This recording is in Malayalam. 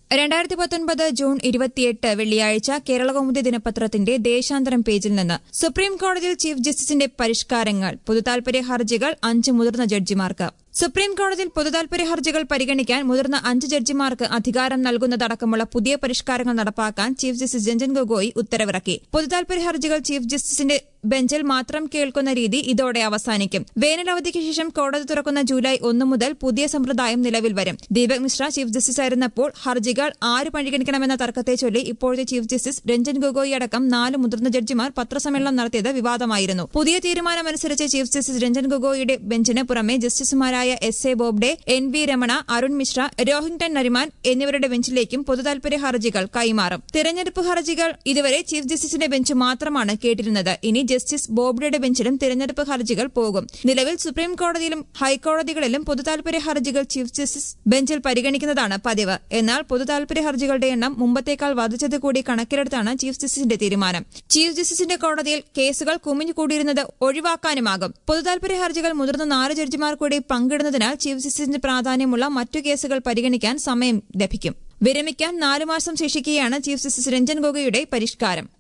രണ്ടായിരത്തി പത്തൊൻപത് ജൂൺ ഇരുപത്തിയെട്ട് വെള്ളിയാഴ്ച കേരളകൗമുദി ദിനപത്രത്തിന്റെ ദേശാന്തരം പേജിൽ നിന്ന് സുപ്രീം കോടതിയിൽ ചീഫ് ജസ്റ്റിസിന്റെ പരിഷ്കാരങ്ങൾ പൊതുതാൽപര്യ ഹർജികൾ അഞ്ച് മുതിർന്ന ജഡ്ജിമാർക്ക് സുപ്രീം കോടതിയിൽ പൊതുതാൽപര്യ ഹർജികൾ പരിഗണിക്കാൻ മുതിർന്ന അഞ്ച് ജഡ്ജിമാർക്ക് അധികാരം നൽകുന്നതടക്കമുള്ള പുതിയ പരിഷ്കാരങ്ങൾ നടപ്പാക്കാൻ ചീഫ് ജസ്റ്റിസ് രഞ്ജൻ ഗൊഗോയി ഉത്തരവിറക്കി പൊതുതാൽപര്യ ഹർജികൾ ചീഫ് ജസ്റ്റിസിന്റെ ബെഞ്ചിൽ മാത്രം കേൾക്കുന്ന രീതി ഇതോടെ അവസാനിക്കും വേനലവധിക്ക് ശേഷം കോടതി തുറക്കുന്ന ജൂലൈ ഒന്ന് മുതൽ പുതിയ സമ്പ്രദായം നിലവിൽ വരും ദീപക് മിശ്ര ചീഫ് ജസ്റ്റിസ് ആയിരുന്നപ്പോൾ ഹർജികൾ ആര് പരിഗണിക്കണമെന്ന തർക്കത്തെ ചൊല്ലി ഇപ്പോഴത്തെ ചീഫ് ജസ്റ്റിസ് രഞ്ജൻ ഗൊഗോയി അടക്കം നാല് മുതിർന്ന ജഡ്ജിമാർ പത്രസമ്മേളനം നടത്തിയത് വിവാദമായിരുന്നു പുതിയ തീരുമാനമനുസരിച്ച് ചീഫ് ജസ്റ്റിസ് രഞ്ജൻ ഗൊഗോയിയുടെ ബെഞ്ചിന് പുറമെ ജസ്റ്റിസുമാരായ S A Bobde N V Ramana Arun Mishra Rohinton Nariman എന്നിവരുടെ ബെഞ്ചിലേക്കും പൊതുതാൽപര്യ ഹർജികൾ കൈമാറും തിരഞ്ഞെടുപ്പ് ഹർജികൾ ഇതുവരെ ചീഫ് ജസ്റ്റിസിന്റെ ബെഞ്ച് മാത്രമാണ് കേട്ടിരുന്നത് ഇനി ജസ്റ്റിസ് ബോബ്ഡെയുടെ ബെഞ്ചിലും തിരഞ്ഞെടുപ്പ് ഹർജികൾ പോകും നിലവിൽ സുപ്രീം കോടതിയിലും ഹൈക്കോടതികളിലും പൊതുതാൽപര്യ ഹർജികൾ ചീഫ് ജസ്റ്റിസ് ബെഞ്ചിൽ പരിഗണിക്കുന്നതാണ് പതിവ് എന്നാൽ പൊതുതാൽപര്യ ഹർജികളുടെ എണ്ണം മുമ്പത്തേക്കാൾ വർദ്ധിച്ചത് കൂടി കണക്കിലെടുത്താണ് ചീഫ് ജസ്റ്റിസിന്റെ തീരുമാനം ചീഫ് ജസ്റ്റിസിന്റെ കോടതിയിൽ കേസുകൾ കുമിഞ്ഞുകൂടിയിരുന്നത് ഒഴിവാക്കാനുമാകും പൊതുതാൽപര്യ ഹർജികൾ മുതിർന്ന നാല് ജഡ്ജിമാർ കൂടി പങ്കിടുന്നതിനാൽ ചീഫ് ജസ്റ്റിസിന്റെ പ്രാധാന്യമുള്ള മറ്റു കേസുകൾ പരിഗണിക്കാൻ സമയം ലഭിക്കും വിരമിക്കാൻ നാലു മാസം ശേഷിക്കെയാണ് ചീഫ് ജസ്റ്റിസ് രഞ്ജൻ ഗൊഗോയുടെ പരിഷ്കാരം